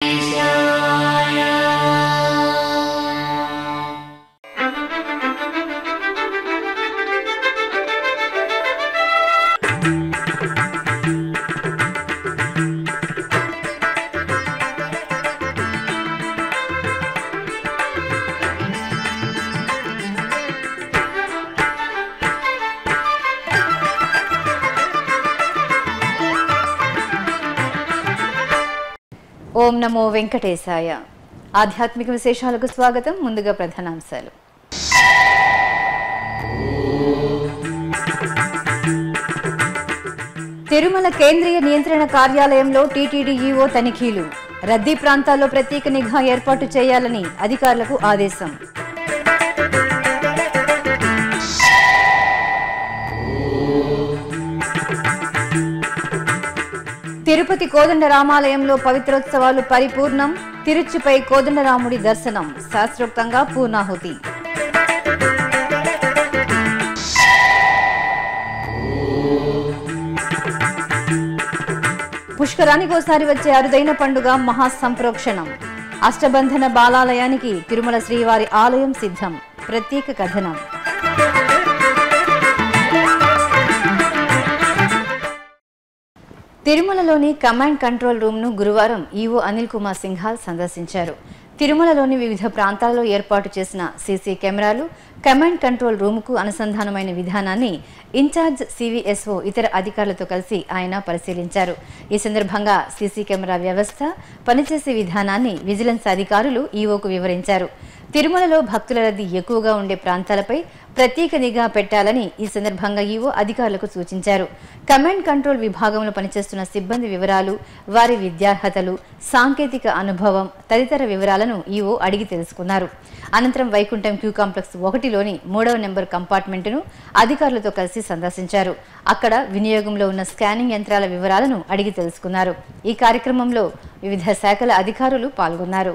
ఓం నమో వెంకటేశాయ ఆధ్యాత్మిక విశేషాలకు స్వాగతం ముందుగా ప్రధానాంశాలు తిరుమల కేంద్రీయ నియంత్రణ కార్యాలయంలో టీటీడీ ఈవో తనిఖీలు రద్దీ ప్రాంతాల్లో ప్రత్యేక నిఘా ఏర్పాటు చేయాలని అధికారులకు ఆదేశం తిరుపతి కోదండ రామాలయంలో పవిత్రోత్సవాలు పరిపూర్ణం తిరుచిపై కోదండరాముడి దర్శనం శాస్త్రోక్తంగా పూర్ణాహుతి పుష్కరానికోసారి వచ్చే అరుదైన పండుగ మహాసంప్రోక్షణం అష్టబంధన బాలాలయానికి తిరుమల శ్రీవారి ఆలయం సిద్ధం ప్రత్యేక కథనం తిరుమలలోని కమాండ్ కంట్రోల్ రూమ్ ను గురువారం ఈవో అనిల్ కుమార్ సింఘాల్ సందర్శించారు తిరుమలలోని వివిధ ప్రాంతాల్లో ఏర్పాటు చేసిన సీసీ కెమెరాలు కమాండ్ కంట్రోల్ రూముకు అనుసంధానమైన విధానాన్ని ఇన్ఛార్జ్ సివిఎస్ఓ ఇతర అధికారులతో కలిసి ఆయన పరిశీలించారు ఈ సందర్భంగా సీసీ కెమెరా వ్యవస్థ పనిచేసే విధానాన్ని విజిలెన్స్ అధికారులు ఈవోకు వివరించారు తిరుమలలో భక్తుల రద్దీ ఎక్కువగా ఉండే ప్రాంతాలపై ప్రత్యేక నిఘా పెట్టాలని ఈ సందర్భంగా ఈవో అధికారులకు సూచించారు కమాండ్ కంట్రోల్ విభాగంలో పనిచేస్తున్న సిబ్బంది వివరాలు వారి విద్యార్హతలు సాంకేతిక అనుభవం తదితర వివరాలను ఈవో అడిగి తెలుసుకున్నారు అనంతరం వైకుంఠం క్యూ కాంప్లెక్స్ ఒకటిలోని మూడవ నెంబర్ కంపార్ట్మెంటును అధికారులతో కలిసి సందర్శించారు అక్కడ వినియోగంలో ఉన్న స్కానింగ్ యంత్రాల వివరాలను అడిగి తెలుసుకున్నారు ఈ కార్యక్రమంలో వివిధ శాఖల అధికారులు పాల్గొన్నారు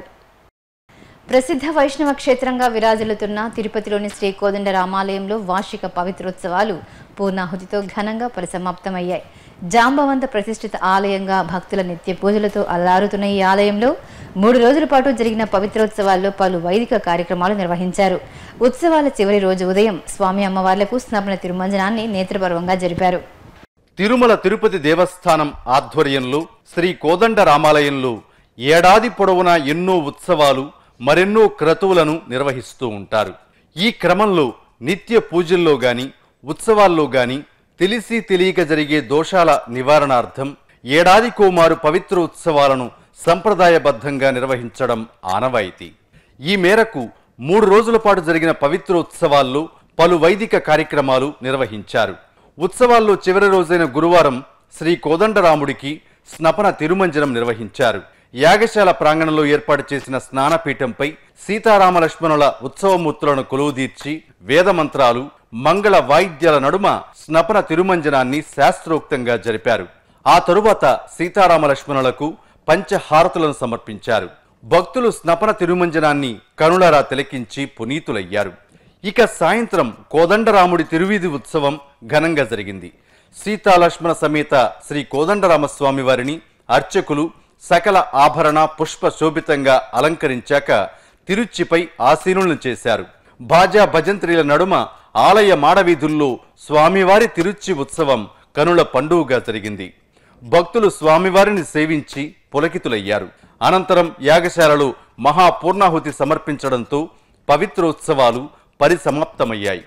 ప్రసిద్ధ వైష్ణవ క్షేత్రంగా విరాజిల్లుతున్న తిరుపతిలోని శ్రీ కోదండ రామాలయంలో వార్షిక పవిత్రోత్సవాలు పూర్ణాహుతితో ఘనంగా పరిసమాప్తమయ్యాయి జాంబవంత ప్రతిష్ఠిత ఆలయంగా భక్తుల నిత్య పూజలతో అల్లారుతున్న ఈ ఆలయంలో మూడు రోజుల పాటు జరిగిన పవిత్రోత్సవాల్లో పలు వైదిక కార్యక్రమాలు నిర్వహించారు ఉత్సవాల చివరి రోజు ఉదయం స్వామి అమ్మవార్లకు స్నాపన తిరుమంజనాన్ని నేత్రపర్వంగా జరిపారు తిరుమల తిరుపతి దేవస్థానం ఆధ్వర్యంలో శ్రీ కోదండ రామాలయంలో ఏడాది పొడవునా ఎన్నో ఉత్సవాలు మరెన్నో క్రతువులను నిర్వహిస్తూ ఉంటారు ఈ క్రమంలో నిత్య పూజల్లో గాని ఉత్సవాల్లో గాని తెలిసి తెలియక జరిగే దోషాల నివారణార్థం ఏడాదికోమారు పవిత్ర ఉత్సవాలను సంప్రదాయబద్ధంగా నిర్వహించడం ఆనవాయితీ ఈ మేరకు మూడు రోజుల పాటు జరిగిన పవిత్రోత్సవాల్లో పలు వైదిక కార్యక్రమాలు నిర్వహించారు ఉత్సవాల్లో చివరి రోజైన గురువారం శ్రీ కోదండరాముడికి స్నపన తిరుమంజనం నిర్వహించారు యాగశాల ప్రాంగణంలో ఏర్పాటు చేసిన స్నానపీఠంపై సీతారామ లక్ష్మణుల ఉత్సవమూర్తులను కొలువుదీర్చి వేదమంత్రాలు మంగళ వాయిద్యాల నడుమ స్నపన తిరుమంజనాన్ని శాస్త్రోక్తంగా జరిపారు ఆ తరువాత సీతారామ లక్ష్మణులకు పంచహారతులను సమర్పించారు భక్తులు స్నపన తిరుమంజనాన్ని కనులారా తిలకించి పునీతులయ్యారు ఇక సాయంత్రం కోదండరాముడి తిరువీధి ఉత్సవం ఘనంగా జరిగింది సీతాలక్ష్మణ సమేత శ్రీ కోదండరామస్వామి వారిని అర్చకులు సకల ఆభరణ పుష్ప శోభితంగా అలంకరించాక తిరుచిపై ఆసీనులను చేశారు బాజా భజంత్రీల నడుమ ఆలయ మాడవీధుల్లో స్వామివారి తిరుచి ఉత్సవం కనుల పండుగగా జరిగింది భక్తులు స్వామివారిని సేవించి పులకితులయ్యారు అనంతరం యాగశాలలో మహాపూర్ణాహుతి సమర్పించడంతో పవిత్రోత్సవాలు పరిసమాప్తమయ్యాయి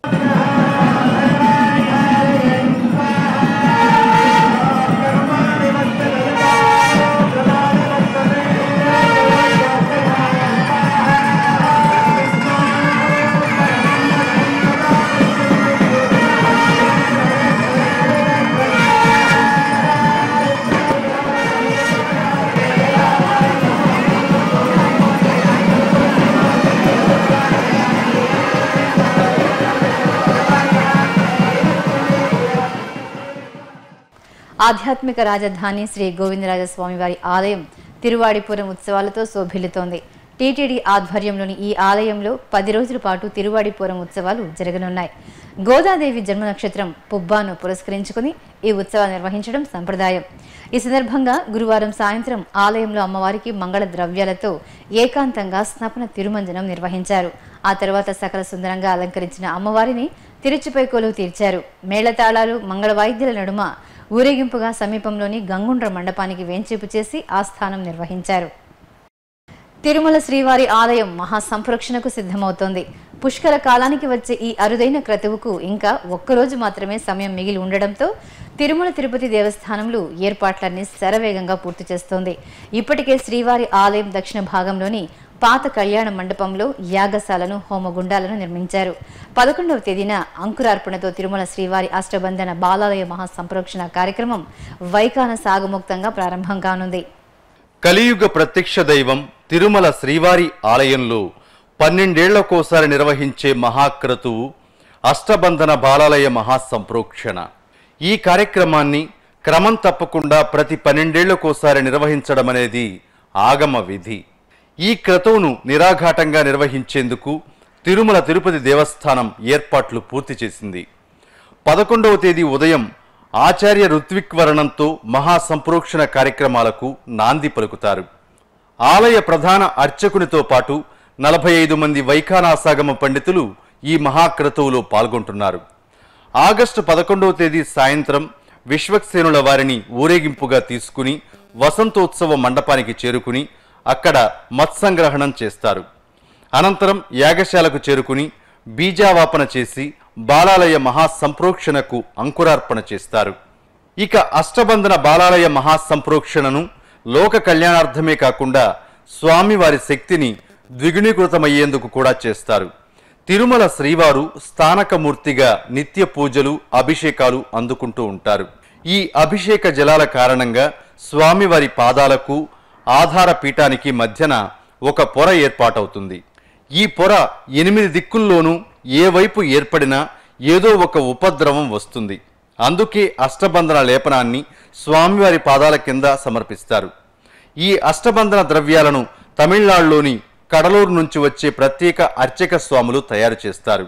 ఆధ్యాత్మిక రాజధాని శ్రీ గోవిందరాజస్వామి వారి ఆలయం తిరువాడిపురం ఉత్సవాలతో శోభిల్లుతోంది టీటీడీ ఆధ్వర్యంలోని ఈ ఆలయంలో పది రోజుల పాటు తిరువాడిపురం ఉత్సవాలు జరగనున్నాయి గోదాదేవి జన్మ నక్షత్రం పుబ్బాను పురస్కరించుకుని ఈ ఉత్సవాలు నిర్వహించడం సంప్రదాయం ఈ సందర్భంగా గురువారం సాయంత్రం ఆలయంలో అమ్మవారికి మంగళ ద్రవ్యాలతో ఏకాంతంగా స్నపన తిరుమంజనం నిర్వహించారు ఆ తర్వాత సకల సుందరంగా అలంకరించిన అమ్మవారిని తిరుచిపై కొలువు తీర్చారు మేళతాళాలు మంగళ వాయిద్యాల నడుమ ఊరేగింపుగా సమీపంలోని గంగుండ్ర మండపానికి వేంచేపు చేసి ఆస్థానం నిర్వహించారు తిరుమల శ్రీవారి ఆలయం మహాసంప్రోక్షణకు సిద్ధమవుతోంది పుష్కర కాలానికి వచ్చే ఈ అరుదైన క్రతువుకు ఇంకా ఒక్కరోజు మాత్రమే సమయం మిగిలి ఉండడంతో తిరుమల తిరుపతి దేవస్థానంలో ఏర్పాట్లన్నీ శరవేగంగా పూర్తి చేస్తోంది ఇప్పటికే శ్రీవారి ఆలయం దక్షిణ భాగంలోని పాత కళ్యాణ మండపంలో యాగశాలను హోమగుండాలను నిర్మించారు పదకొండవ తేదీన అంకురార్పణతో తిరుమల శ్రీవారి అష్టబంధన బాలాలయ మహాసంప్రోక్షణ కార్యక్రమం వైకాన సాగుముక్తంగా ప్రారంభం కానుంది కలియుగ ప్రత్యక్ష దైవం తిరుమల శ్రీవారి ఆలయంలో పన్నెండేళ్లకోసారి నిర్వహించే మహాక్రతువు అష్టబంధన బాలాలయ మహాసంప్రోక్షణ ఈ కార్యక్రమాన్ని క్రమం తప్పకుండా ప్రతి పన్నెండేళ్లకోసారి నిర్వహించడం అనేది ఆగమ విధి ఈ క్రతువును నిరాఘాటంగా నిర్వహించేందుకు తిరుమల తిరుపతి దేవస్థానం ఏర్పాట్లు పూర్తి చేసింది పదకొండవ తేదీ ఉదయం ఆచార్య ఋత్విక్వరణంతో మహాసంప్రోక్షణ కార్యక్రమాలకు నాంది పలుకుతారు ఆలయ ప్రధాన అర్చకునితో పాటు నలభై ఐదు మంది వైఖానాసాగమ పండితులు ఈ మహాక్రతువులో పాల్గొంటున్నారు ఆగస్టు పదకొండవ తేదీ సాయంత్రం విశ్వక్సేనుల వారిని ఊరేగింపుగా తీసుకుని వసంతోత్సవ మండపానికి చేరుకుని అక్కడ మత్సంగ్రహణం చేస్తారు అనంతరం యాగశాలకు చేరుకుని బీజావాపన చేసి బాలాలయ మహాసంప్రోక్షణకు అంకురార్పణ చేస్తారు ఇక అష్టబంధన బాలాలయ మహాసంప్రోక్షణను లోక కళ్యాణార్థమే కాకుండా స్వామివారి శక్తిని ద్విగుణీకృతమయ్యేందుకు కూడా చేస్తారు తిరుమల శ్రీవారు స్థానకమూర్తిగా నిత్య పూజలు అభిషేకాలు అందుకుంటూ ఉంటారు ఈ అభిషేక జలాల కారణంగా స్వామివారి పాదాలకు ఆధార పీఠానికి మధ్యన ఒక పొర ఏర్పాటవుతుంది ఈ పొర ఎనిమిది దిక్కుల్లోనూ ఏ వైపు ఏర్పడినా ఏదో ఒక ఉపద్రవం వస్తుంది అందుకే అష్టబంధన లేపనాన్ని స్వామివారి పాదాల కింద సమర్పిస్తారు ఈ అష్టబంధన ద్రవ్యాలను తమిళనాడులోని కడలూరు నుంచి వచ్చే ప్రత్యేక అర్చక స్వాములు తయారు చేస్తారు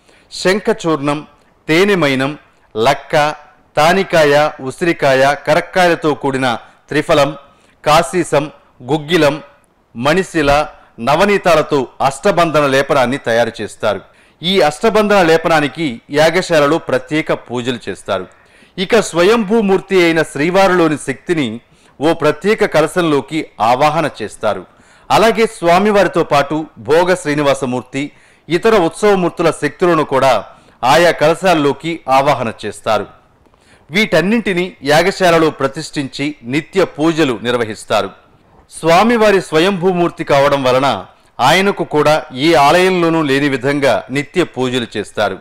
శంఖచూర్ణం తేనెమైనం లక్క తానికాయ ఉసిరికాయ కరక్కాయలతో కూడిన త్రిఫలం కాశీసం గుగ్గిలం మణిశిల నవనీతాలతో అష్టబంధన లేపనాన్ని తయారు చేస్తారు ఈ అష్టబంధన లేపనానికి యాగశాలలో ప్రత్యేక పూజలు చేస్తారు ఇక స్వయంభూమూర్తి అయిన శ్రీవారిలోని శక్తిని ఓ ప్రత్యేక కలశంలోకి ఆవాహన చేస్తారు అలాగే స్వామివారితో పాటు భోగ శ్రీనివాసమూర్తి ఇతర ఉత్సవమూర్తుల శక్తులను కూడా ఆయా కలశాల్లోకి ఆవాహన చేస్తారు వీటన్నింటినీ యాగశాలలో ప్రతిష్ఠించి నిత్య పూజలు నిర్వహిస్తారు స్వామివారి స్వయంభూమూర్తి కావడం వలన ఆయనకు కూడా ఏ ఆలయంలోనూ లేని విధంగా నిత్య పూజలు చేస్తారు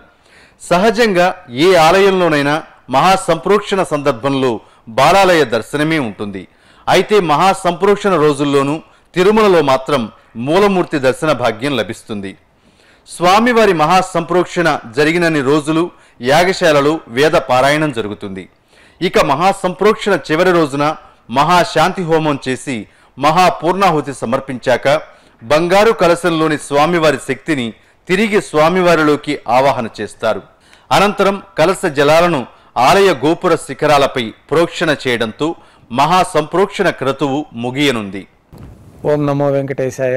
సహజంగా ఏ ఆలయంలోనైనా మహాసంప్రోక్షణ సందర్భంలో బాలాలయ దర్శనమే ఉంటుంది అయితే మహాసంప్రోక్షణ రోజుల్లోనూ తిరుమలలో మాత్రం మూలమూర్తి దర్శన భాగ్యం లభిస్తుంది స్వామివారి మహాసంప్రోక్షణ జరిగినన్ని రోజులు యాగశాలలో వేద పారాయణం జరుగుతుంది ఇక మహాసంప్రోక్షణ చివరి రోజున మహాశాంతి హోమం చేసి మహాపూర్ణాహుతి సమర్పించాక బంగారు కలశంలోని స్వామివారి శక్తిని తిరిగి స్వామివారిలోకి ఆవాహన చేస్తారు అనంతరం కలశ జలాలను ఆలయ గోపుర శిఖరాలపై ప్రోక్షణ చేయడంతో మహాసంప్రోక్షణ క్రతువు ముగియనుంది ఓం నమో వెంకటేశాయ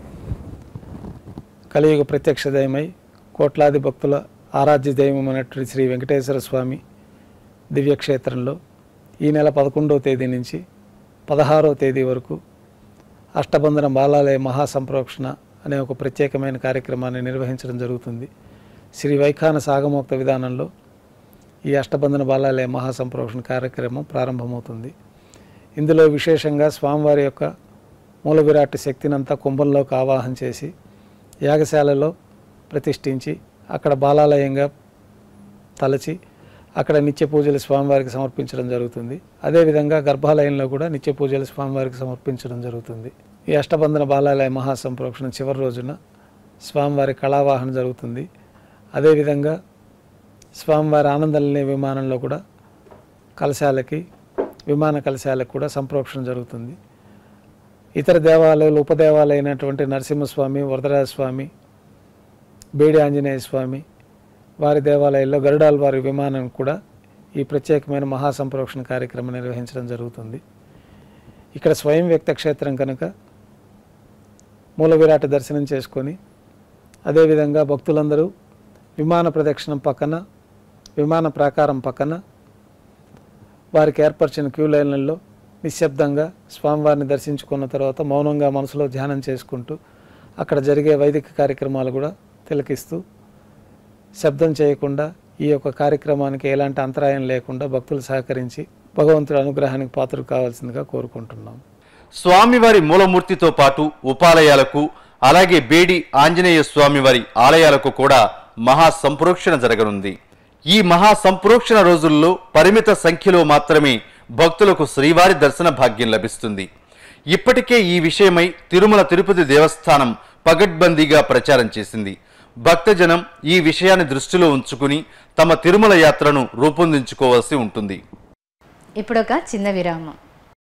కలియుగ ప్రత్యక్ష దైవమై కోట్లాది భక్తుల ఆరాధ్య దైవమైనటువంటి శ్రీ వెంకటేశ్వర స్వామి దివ్యక్షేత్రంలో ఈ నెల పదకొండవ తేదీ నుంచి పదహారవ తేదీ వరకు అష్టబంధన బాలాలయ మహాసంప్రోక్షణ అనే ఒక ప్రత్యేకమైన కార్యక్రమాన్ని నిర్వహించడం జరుగుతుంది శ్రీ వైఖాన సాగమోక్త విధానంలో ఈ అష్టబంధన బాలాలయ మహాసంప్రోక్షణ కార్యక్రమం ప్రారంభమవుతుంది ఇందులో విశేషంగా స్వామివారి యొక్క మూల విరాట్ శక్తినంతా కుంభంలోకి ఆవాహన చేసి యాగశాలలో ప్రతిష్ఠించి అక్కడ బాలాలయంగా తలచి అక్కడ నిత్య పూజలు స్వామివారికి సమర్పించడం జరుగుతుంది అదేవిధంగా గర్భాలయంలో కూడా నిత్య పూజలు స్వామివారికి సమర్పించడం జరుగుతుంది ఈ అష్టబంధన బాలాలయ మహాసంప్రోక్షణ చివరి రోజున స్వామివారి కళావాహన జరుగుతుంది అదేవిధంగా స్వామివారి ఆనందలనే విమానంలో కూడా కలశాలకి విమాన కలశాలకు కూడా సంప్రోక్షణ జరుగుతుంది ఇతర దేవాలయాలు ఉపదేవాలైనటువంటి నరసింహస్వామి వరదరాజ స్వామి బేడి ఆంజనేయ స్వామి వారి దేవాలయాల్లో గరుడాల్ వారి విమానం కూడా ఈ ప్రత్యేకమైన మహాసంప్రోక్షణ కార్యక్రమం నిర్వహించడం జరుగుతుంది ఇక్కడ స్వయం వ్యక్త క్షేత్రం కనుక మూల విరాట్ దర్శనం చేసుకొని అదేవిధంగా భక్తులందరూ విమాన ప్రదక్షిణం పక్కన విమాన ప్రాకారం పక్కన వారికి ఏర్పరిచిన క్యూ లైన్లలో నిశ్శబ్దంగా స్వామివారిని దర్శించుకున్న తర్వాత మౌనంగా మనసులో ధ్యానం చేసుకుంటూ అక్కడ జరిగే వైదిక కార్యక్రమాలు కూడా తిలకిస్తూ శబ్దం చేయకుండా ఈ యొక్క కార్యక్రమానికి ఎలాంటి అంతరాయం లేకుండా భక్తులు సహకరించి భగవంతుడి అనుగ్రహానికి పాత్రలు కావాల్సిందిగా కోరుకుంటున్నాం స్వామివారి మూలమూర్తితో పాటు ఉపాలయాలకు అలాగే బేడి ఆంజనేయ స్వామివారి ఆలయాలకు కూడా మహా సంప్రోక్షణ జరగనుంది ఈ మహా సంప్రోక్షణ రోజుల్లో పరిమిత సంఖ్యలో మాత్రమే భక్తులకు శ్రీవారి దర్శన భాగ్యం లభిస్తుంది ఇప్పటికే ఈ విషయమై తిరుమల తిరుపతి దేవస్థానం పగడ్బందీగా ప్రచారం చేసింది భక్తజనం ఈ విషయాన్ని దృష్టిలో ఉంచుకుని తమ తిరుమల యాత్రను రూపొందించుకోవాల్సి ఉంటుంది ఇప్పుడొక చిన్న విరామం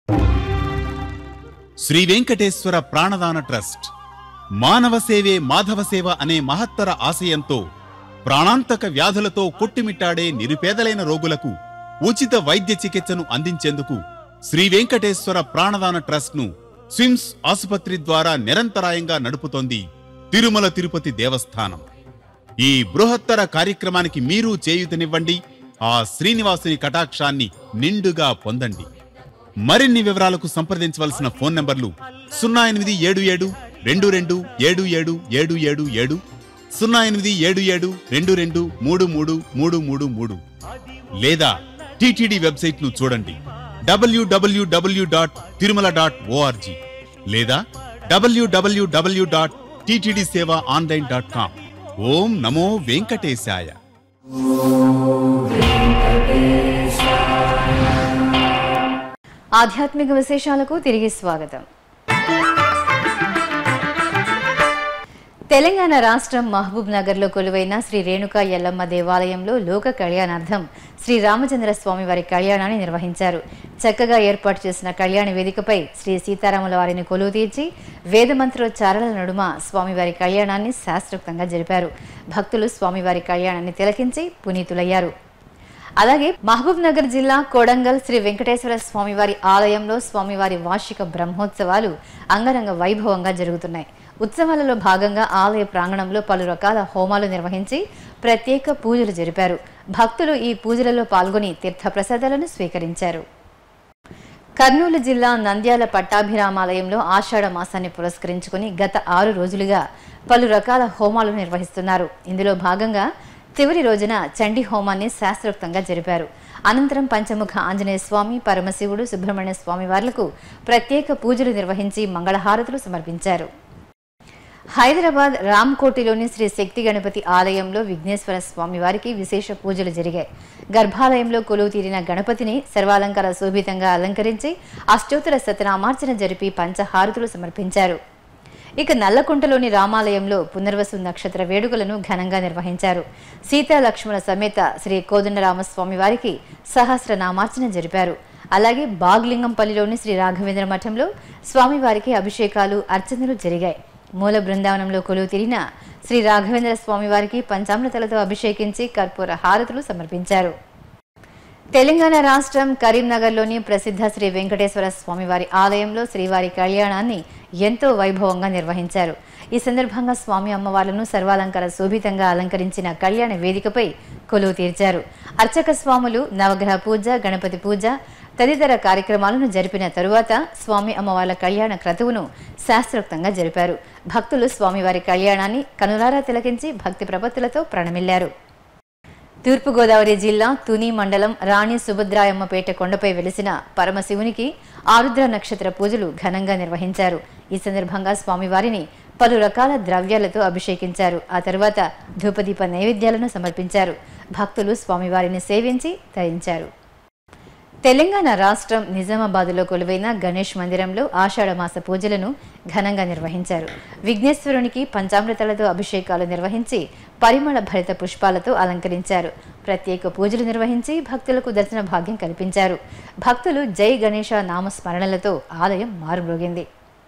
శ్రీ వెంకటేశ్వర ప్రాణదాన ట్రస్ట్ మానవ సేవే మాధవ సేవ అనే మహత్తర ఆశయంతో ప్రాణాంతక వ్యాధులతో కొట్టుమిట్టాడే నిరుపేదలైన రోగులకు ఉచిత వైద్య చికిత్సను అందించేందుకు శ్రీ వెంకటేశ్వర ప్రాణదాన ట్రస్ట్ ను స్విమ్స్ ఆసుపత్రి ద్వారా నిరంతరాయంగా నడుపుతోంది తిరుమల తిరుపతి దేవస్థానం ఈ బృహత్తర కార్యక్రమానికి మీరు చేయూతనివ్వండి ఆ శ్రీనివాసుని కటాక్షాన్ని నిండుగా పొందండి మరిన్ని వివరాలకు సంప్రదించవలసిన ఫోన్ నంబర్లు సున్నా ఎనిమిది ఏడు ఏడు రెండు రెండు ఏడు ఏడు ఏడు ఏడు ఏడు సున్నా ఎనిమిది ఏడు ఏడు రెండు రెండు మూడు మూడు మూడు మూడు మూడు లేదా టిటిడి వెబ్సైట్ ను చూడండి WWW dot Tirumala dot ORG లేదా WWW dot TTD seva online dot com ఓం నమో వెంకటేశాయ ఆధ్యాత్మిక విశేషాలకు తిరిగి స్వాగతం తెలంగాణ రాష్ట్రం మహబూబ్ నగర్లో కొలువైన శ్రీ రేణుకా ఎల్లమ్మ దేవాలయంలో లోక కళ్యాణార్థం శ్రీ రామచంద్ర స్వామి వారి కళ్యాణాన్ని నిర్వహించారు చక్కగా ఏర్పాటు చేసిన కళ్యాణ వేదికపై శ్రీ సీతారాముల వారిని కొలువు తీర్చి వేదమంత్రోచ్చారణల నడుమ స్వామివారి కళ్యాణాన్ని శాస్త్రోక్తంగా జరిపారు భక్తులు స్వామివారి కళ్యాణాన్ని తిలకించి పునీతులయ్యారు అలాగే మహబూబ్ నగర్ జిల్లా కొడంగల్ శ్రీ వెంకటేశ్వర స్వామివారి ఆలయంలో స్వామివారి వార్షిక బ్రహ్మోత్సవాలు అంగరంగ వైభవంగా జరుగుతున్నాయి ఉత్సవాలలో భాగంగా ఆలయ ప్రాంగణంలో పలు రకాల హోమాలు నిర్వహించి ప్రత్యేక పూజలు జరిపారు భక్తులు ఈ పూజలలో పాల్గొని తీర్థప్రసాదాలను స్వీకరించారు కర్నూలు జిల్లా నంద్యాల పట్టాభిరామాలయంలో ఆషాఢ మాసాన్ని పురస్కరించుకుని గత ఆరు రోజులుగా పలు రకాల హోమాలు నిర్వహిస్తున్నారు ఇందులో భాగంగా చివరి రోజున చండీ హోమాన్ని శాస్త్రోక్తంగా జరిపారు అనంతరం పంచముఖ ఆంజనేయ స్వామి పరమశివుడు సుబ్రహ్మణ్య స్వామి వార్లకు ప్రత్యేక పూజలు నిర్వహించి మంగళహారతులు సమర్పించారు హైదరాబాద్ రామ్కోటిలోని శ్రీ శక్తి గణపతి ఆలయంలో విఘ్నేశ్వర స్వామి వారికి విశేష పూజలు జరిగాయి గర్భాలయంలో కొలువు తీరిన గణపతిని సర్వాలంకార శోభితంగా అలంకరించి అష్టోత్తర సతనామార్చన జరిపి పంచహారతులు సమర్పించారు ఇక నల్లకుంటలోని రామాలయంలో పునర్వసు నక్షత్ర వేడుకలను ఘనంగా నిర్వహించారు సీతా లక్ష్మణ సమేత శ్రీ కోదండరామస్వామి వారికి సహస్ర నామార్చన జరిపారు అలాగే బాగ్లింగంపల్లిలోని శ్రీ రాఘవేంద్ర మఠంలో స్వామివారికి అభిషేకాలు అర్చనలు జరిగాయి మూల బృందావనంలో కొలువు తిరిగిన శ్రీ రాఘవేంద్ర స్వామివారికి పంచామృతలతో అభిషేకించి కర్పూర హారతులు సమర్పించారు తెలంగాణ రాష్ట్రం కరీంనగర్లోని ప్రసిద్ధ శ్రీ వెంకటేశ్వర స్వామివారి ఆలయంలో శ్రీవారి కళ్యాణాన్ని ఎంతో వైభవంగా నిర్వహించారు ఈ సందర్భంగా స్వామి అమ్మవార్లను సర్వాలంకార శోభితంగా అలంకరించిన కళ్యాణ వేదికపై కొలువు తీర్చారు అర్చక స్వాములు నవగ్రహ పూజ గణపతి పూజ తదితర కార్యక్రమాలను జరిపిన తరువాత స్వామి అమ్మవార్ల కళ్యాణ క్రతువును శాస్త్రోక్తంగా జరిపారు భక్తులు స్వామివారి కళ్యాణాన్ని కనులారా తిలకించి భక్తి ప్రపత్తులతో ప్రణమిల్లారు తూర్పుగోదావరి జిల్లా తుని మండలం రాణి సుభద్రాయమ్మపేట కొండపై వెలిసిన పరమశివునికి ఆరుద్ర నక్షత్ర పూజలు ఘనంగా నిర్వహించారు ఈ సందర్భంగా స్వామివారిని పలు రకాల ద్రవ్యాలతో అభిషేకించారు ఆ తర్వాత ధూపదీప నైవేద్యాలను సమర్పించారు భక్తులు స్వామివారిని సేవించి తరించారు తెలంగాణ రాష్ట్రం నిజామాబాద్లో కొలువైన గణేష్ మందిరంలో ఆషాఢమాస పూజలను ఘనంగా నిర్వహించారు విఘ్నేశ్వరునికి పంచామృతాలతో అభిషేకాలు నిర్వహించి పరిమళ భరిత పుష్పాలతో అలంకరించారు ప్రత్యేక పూజలు నిర్వహించి భక్తులకు దర్శన భాగ్యం కల్పించారు భక్తులు జై గణేష నామస్మరణలతో ఆలయం మారుమ్రోగింది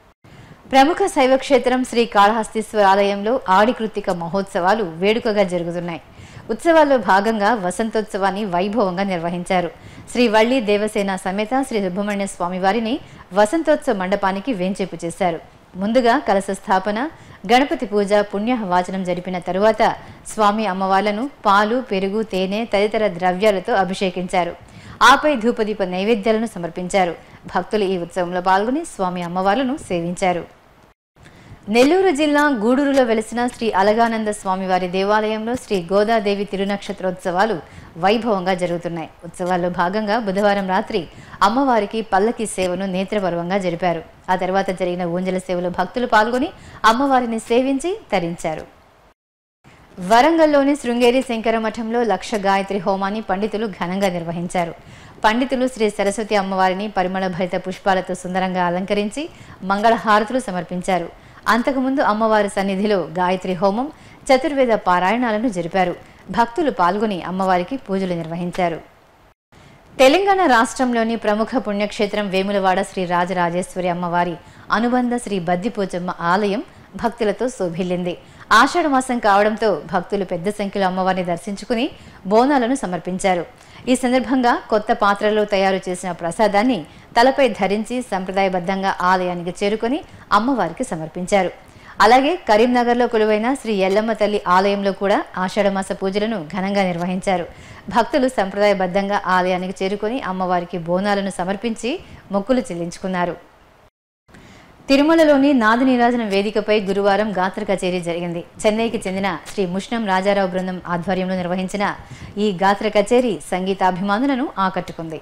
ప్రముఖ శైవ క్షేత్రం శ్రీ కాళహస్తీశ్వర ఆలయంలో ఆడి కృత్తిక మహోత్సవాలు వేడుకగా జరుగుతున్నాయి ఉత్సవాల్లో భాగంగా వసంతోత్సవాన్ని వైభవంగా నిర్వహించారు శ్రీ వల్లి దేవసేన సమేత శ్రీ సుబ్రహ్మణ్య స్వామి వారిని వసంతోత్సవ మండపానికి వేంచేపు చేశారు ముందుగా కలశ స్థాపన గణపతి పూజ పుణ్యవాచనం జరిపిన తరువాత స్వామి అమ్మవార్లను పాలు పెరుగు తేనె తదితర ద్రవ్యాలతో అభిషేకించారు ఆపై ధూపదీప నైవేద్యాలను సమర్పించారు భక్తులు ఈ ఉత్సవంలో పాల్గొని స్వామి అమ్మవార్లను సేవించారు నెల్లూరు జిల్లా గూడూరులో వెలిసిన శ్రీ అలగానంద స్వామివారి దేవాలయంలో శ్రీ గోదాదేవి తిరునక్షత్రోత్సవాలు వైభవంగా జరుగుతున్నాయి ఉత్సవాల్లో భాగంగా బుధవారం రాత్రి అమ్మవారికి పల్లకి సేవను నేత్రపర్వంగా జరిపారు ఆ తర్వాత జరిగిన ఊంజల సేవలో భక్తులు పాల్గొని అమ్మవారిని సేవించి తరించారు వరంగల్లోని శృంగేరి శంకర మఠంలో లక్ష గాయత్రి హోమాన్ని పండితులు ఘనంగా నిర్వహించారు పండితులు శ్రీ సరస్వతి అమ్మవారిని పరిమళ భరిత పుష్పాలతో సుందరంగా అలంకరించి మంగళహారతులు సమర్పించారు అంతకుముందు అమ్మవారి సన్నిధిలో గాయత్రి హోమం చతుర్వేద పారాయణాలను జరిపారు భక్తులు పాల్గొని అమ్మవారికి పూజలు నిర్వహించారు తెలంగాణ రాష్ట్రంలోని ప్రముఖ పుణ్యక్షేత్రం వేములవాడ శ్రీ రాజరాజేశ్వరి అమ్మవారి అనుబంధ శ్రీ బద్దిపోచమ్మ ఆలయం భక్తులతో శోభిల్లింది ఆషాఢ మాసం కావడంతో భక్తులు పెద్ద సంఖ్యలో అమ్మవారిని దర్శించుకుని బోనాలను సమర్పించారు ఈ సందర్భంగా కొత్త పాత్రలో తయారు చేసిన ప్రసాదాన్ని తలపై ధరించి సంప్రదాయబద్ధంగా ఆలయానికి చేరుకొని అమ్మవారికి సమర్పించారు అలాగే కరీంనగర్లో కొలువైన శ్రీ ఎల్లమ్మ తల్లి ఆలయంలో కూడా ఆషాఢమాస పూజలను ఘనంగా నిర్వహించారు భక్తులు సంప్రదాయబద్ధంగా ఆలయానికి చేరుకొని అమ్మవారికి బోనాలను సమర్పించి మొక్కులు చెల్లించుకున్నారు తిరుమలలోని నాది నీరాజన వేదికపై గురువారం గాత్ర కచేరీ జరిగింది చెన్నైకి చెందిన శ్రీ ముష్ణం రాజారావు బృందం ఆధ్వర్యంలో నిర్వహించిన ఈ గాత్ర కచేరీ సంగీతాభిమానులను ఆకట్టుకుంది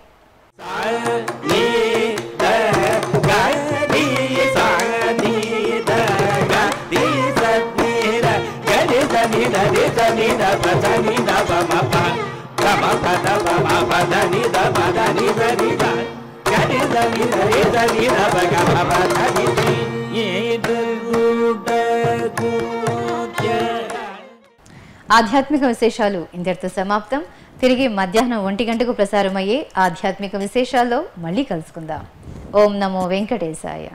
ఆధ్యాత్మిక విశేషాలు ఇంతటితో సమాప్తం తిరిగి మధ్యాహ్నం ఒంటి గంటకు ప్రసారమయ్యే ఆధ్యాత్మిక విశేషాల్లో మళ్ళీ కలుసుకుందాం ఓం నమో వెంకటేశాయ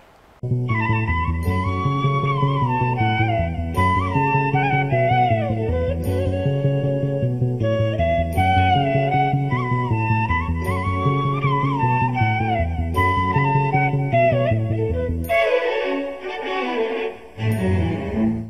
Thank you.